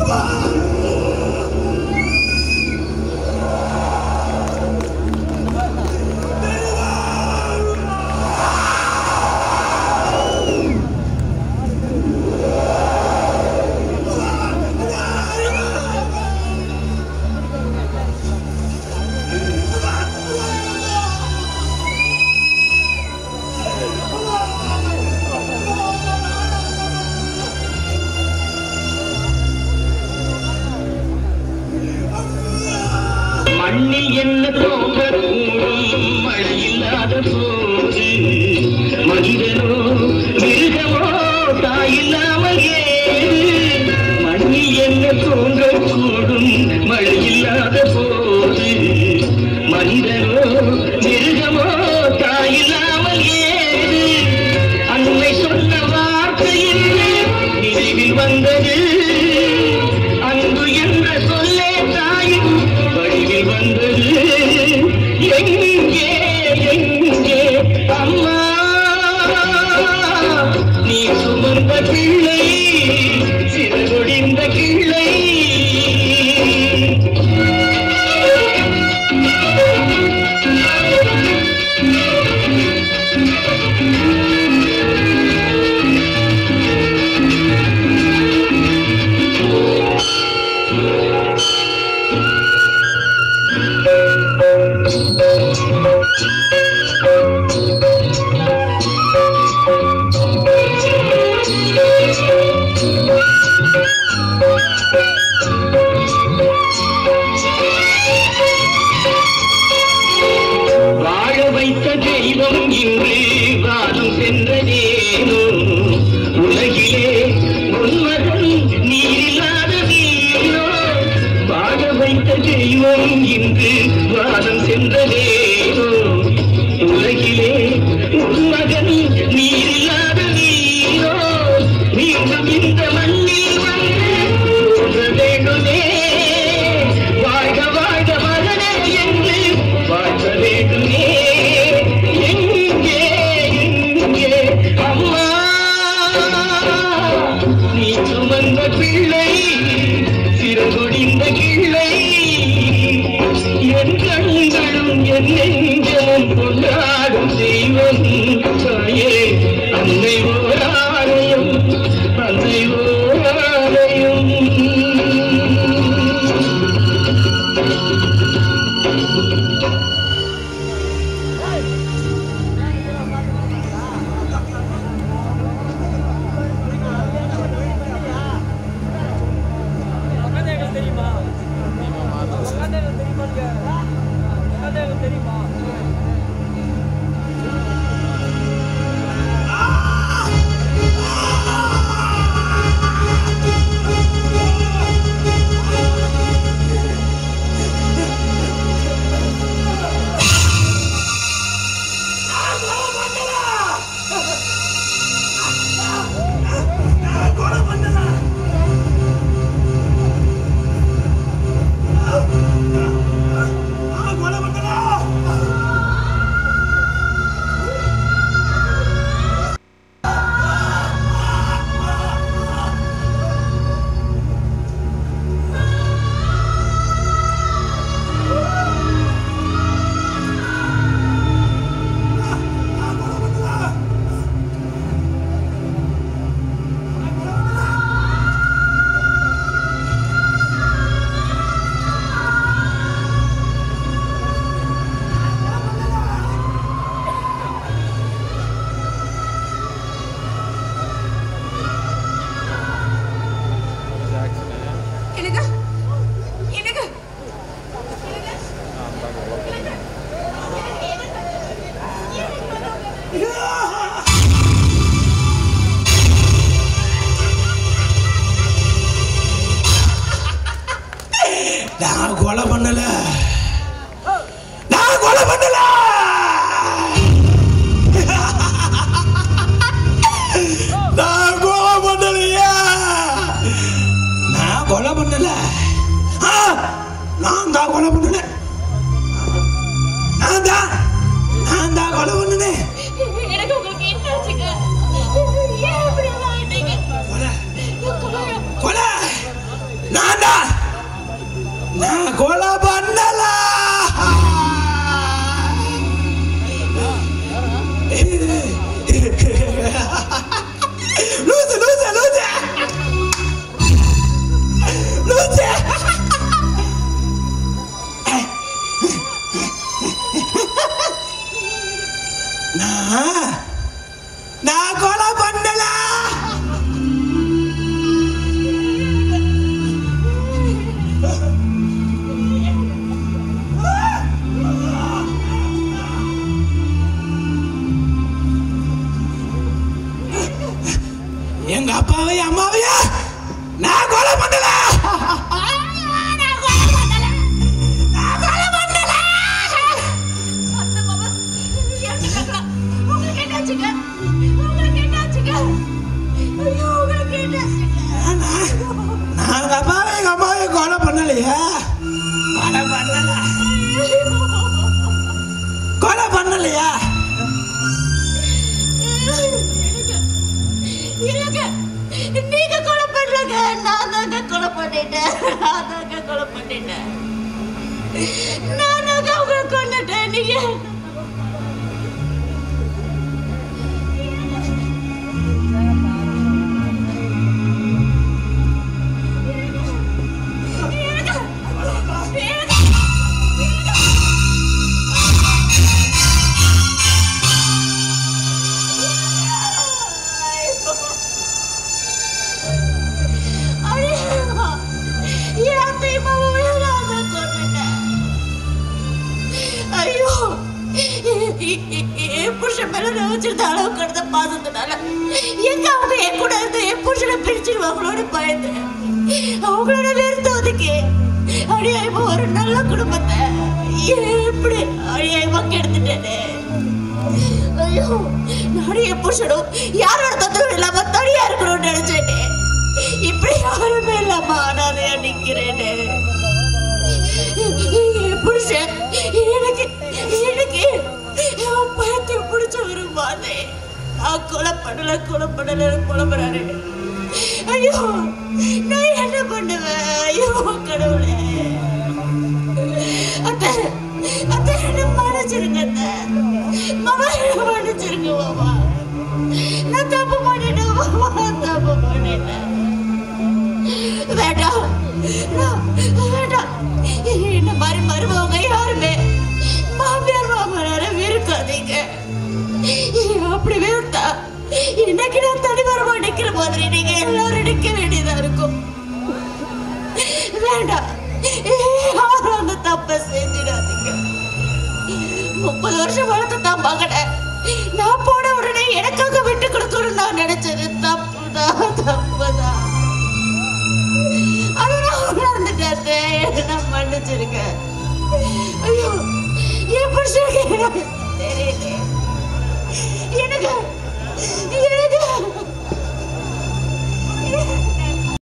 மண்ணில் என்ன தோன்றக்கூடும் மழை இல்லாத போது மனிதனோ மிருகமோ தாயில்லாமல் ஏது மண்ணில் என்ன தோன்றக்கூடும் மழை இல்லாத போது மனிதனோ மிருகமோ தாயில்லாமல் ஏது அன்னை சொன்ன வார்த்தையில் நினைவில் வந்தது அன்பு என்ற சொல்லே தாயின் வடிவில் வந்தது எங்கே எங்கே அம்மா நீ சுமந்த பிள்ளை சிறகொடிந்த கிள்ளை வாழ வைத்த தெய்வம் இன்று வானம் சென்றதேனோ உலகிலே உன்மகன் நீரில்லாத நீரோ வாழ வைத்த தெய்வம் இன்று வானம் சென்றதேனோ உலகிலே உன்மகன் நீரில்லாத நீரோ மீண்டும் இந்த மண்ணில் வந்து தோன்ற வேண்டுமே வாழ்க வாழ்க மகனே என்று வாழ்க வேண்டுமே எங்கே எங்கே அம்மா நீ சுமந்த பிள்ளை சிறகுடிந்த கிள்ளை என் கண்களும் என் நெஞ்சமும் கொண்டாடும் தெய்வம் தாயே அன்னை ஓராலயம் அன்னை ஓராலயம் உட்காந்தேங்க தெரியுமா உட்காந்தேங்க தெரியுமா உட்காந்தேங்க தெரியுமா என்னங்க என்னங்க நான் கொலை பண்ணல நான் கொலை பண்ணல நான் கொலை பண்ணலையா நான் கொலை பண்ணல ஆ, நான் தான் கொலை பண்ணல நான் தான் நான் தான் கொலை பண்ணனே எனக்கு உங்களுக்கு என்ன ஆச்சுங்க ஏன் இப்படி எல்லாம் ஆயிட்டீங்க கொலை கொலை கொலை பண்ணலையா கொலை பண்ணல கொலை பண்ணலையா இல்லைங்க. நீங்க கொலை பண்ணலங்க நான் தாங்க கொலை பண்ணிட்டேன் நான் தாங்க கொலை பண்ணிட்டேன் நான் தாங்க உங்களை கொண்டுட்டேன் நீங்க ஐயோ என் புருஷன் மேல நான் வச்சிருந்த அளவு கடந்த பாசத்தினால எங்க அவங்க என் கூட இருந்து என் புருஷனை பிரிச்சிருவாங்களோட பயந்து அவங்களோட வெறுத்து ஒதுக்கி அடியாயமா ஒரு நல்ல குடும்பத்தை எப்படி அடியாயமா கெடுத்துட்டேனே ஐயோ நானும் என் புருஷனும் யாரோட தொந்தரவு இல்லாம தனியா இருக்கணும்னு நினைச்சேனே இப்படி யாருமே இல்லாம அனாதையா நிக்கிறேனே என் புருஷன் எனக்கு எனக்கு என் பைத்தியம் பிடிச்ச ஒரு மாதிரி நான் கொலை பண்ணல கொலை பண்ணல புலம்புறாரு ஐயோ நான் என்ன பண்ணுவேன் ஐயோ கடவுளே அத்தை அத்தை என்ன மன்னிச்சிருங்க அத்தை மாமா என்ன மன்னிச்சிருங்க மாமா நான் தப்பு பண்ணிட்டேன் மாமா தப்பு பண்ணிட்டேன் வேண்டாம் நான் வேண்டாம் என்ன மாதிரி மருமவங்க யாருமே மாமியார் மாமனார வெறுக்காதீங்க அப்படி வெறுத்தா இன்னைக்கு நான் தனிமரமா நிக்கிற மாதிரி நீங்க எல்லாரும் நிக்க வேண்டியதா இருக்கும் வேண்டாம் யாரும் அந்த தப்ப செஞ்சிடாதீங்க முப்பது வருஷம் வளர்த்த தான் மகனை நான் போன உடனே எனக்காக விட்டு கொடுக்கணும்னு நான் நினைச்சது தப்புதான் தப்புதான் அதை நான் உணர்ந்துட்டேன் என்ன மன்னிச்சிருங்க ஐயோ என் புருஷனுக்கு தெரியல எனக்கு எனக்கு